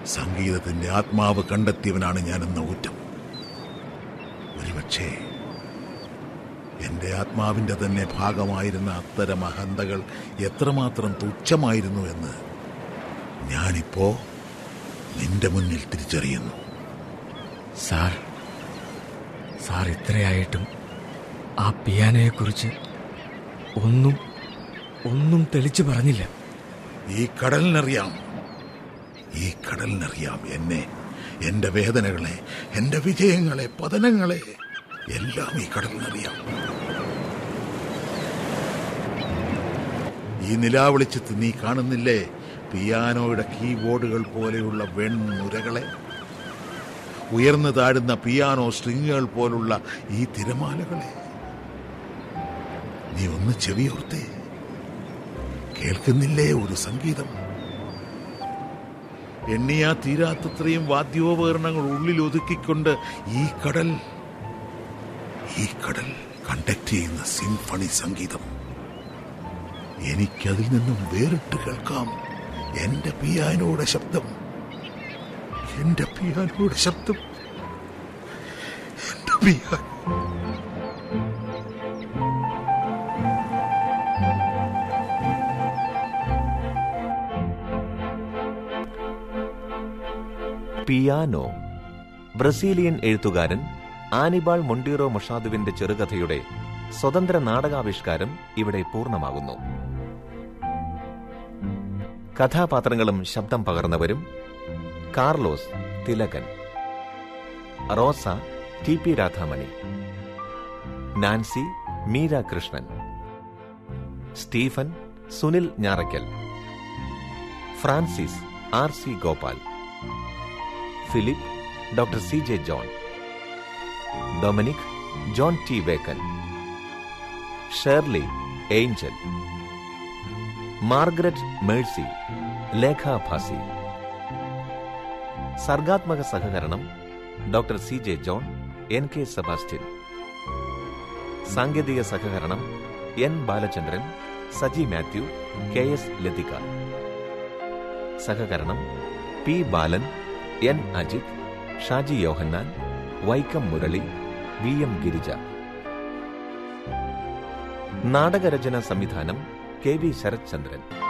സംഗീതത്തിന്റെ ആത്മാവ് കണ്ടെത്തിയവനാണ് ഞാനെന്ന ഊറ്റം ഒരുപക്ഷേ എന്റെ ആത്മാവിന്റെ തന്നെ ഭാഗമായിരുന്ന അത്തരം അഹന്തകൾ എത്രമാത്രം തുച്ഛമായിരുന്നു എന്ന് ഞാനിപ്പോ നിന്റെ മുന്നിൽ തിരിച്ചറിയുന്നു സാർ സാർ ഇത്രയായിട്ടും ആ പിയാനോയെക്കുറിച്ച് ഒന്നും ഒന്നും തെളിച്ചു പറഞ്ഞില്ല ഈ കടലിനറിയാം ഈ കടലിനറിയാം എന്നെ എന്റെ വേദനകളെ എന്റെ വിജയങ്ങളെ പതനങ്ങളെ എല്ലാം ഈ കടലിനറിയാം ഈ നിലാവിളിച്ചത്ത് നീ കാണുന്നില്ലേ പിയാനോയുടെ കീബോർഡുകൾ പോലെയുള്ള വെൺനുരകളെ ഉയർന്നു താഴുന്ന പിയാനോ സ്ട്രിങ്ങുകൾ പോലുള്ള ഈ തിരമാലകളെ നീ ഒന്ന് ചെവിയോർത്തേ കേൾക്കുന്നില്ലേ ഒരു സംഗീതം എണ്ണിയാ തീരാത്തത്രയും വാദ്യോപകരണങ്ങൾ ഉള്ളിൽ ഒതുക്കിക്കൊണ്ട് ഈ കടൽ ഈ കടൽ കണ്ടക്ട് ചെയ്യുന്ന സിംഫണി സംഗീതം എനിക്കതിൽ നിന്നും വേറിട്ട് കേൾക്കാം എന്റെ പിയാനോയുടെ ശബ്ദം എന്റെ പിയാനോയുടെ ശബ്ദം എന്റെ പിയാനോ പിയാനോ ബ്രസീലിയൻ എഴുത്തുകാരൻ ആനിബാൾ മൊണ്ടീറോ മൊഷാദുവിന്റെ ചെറുകഥയുടെ സ്വതന്ത്ര നാടകാവിഷ്കാരം ഇവിടെ പൂർണ്ണമാകുന്നു കഥാപാത്രങ്ങളും ശബ്ദം പകർന്നവരും Carlos Thilakan Rosa T P Radhamani Nancy Meera Krishnan Stephen Sunil Njarakkal Francis R C Gopal Philip doctor C J John Dominic John T Vekkan Shirley Angel Margaret Mercy Lekha Bhasi സർഗാത്മക സഹകരണം doctor C J John N K Sebastian സാങ്കേതിക സഹകരണം N Balachandran Saji Mathew K S Lathika സഹകരണം P Balan N Ajith Shaji Yohannan Vaikom Murali V M Girija നാടകരചന സംവിധാനം കെ വി ശരത്ചന്ദ്രൻ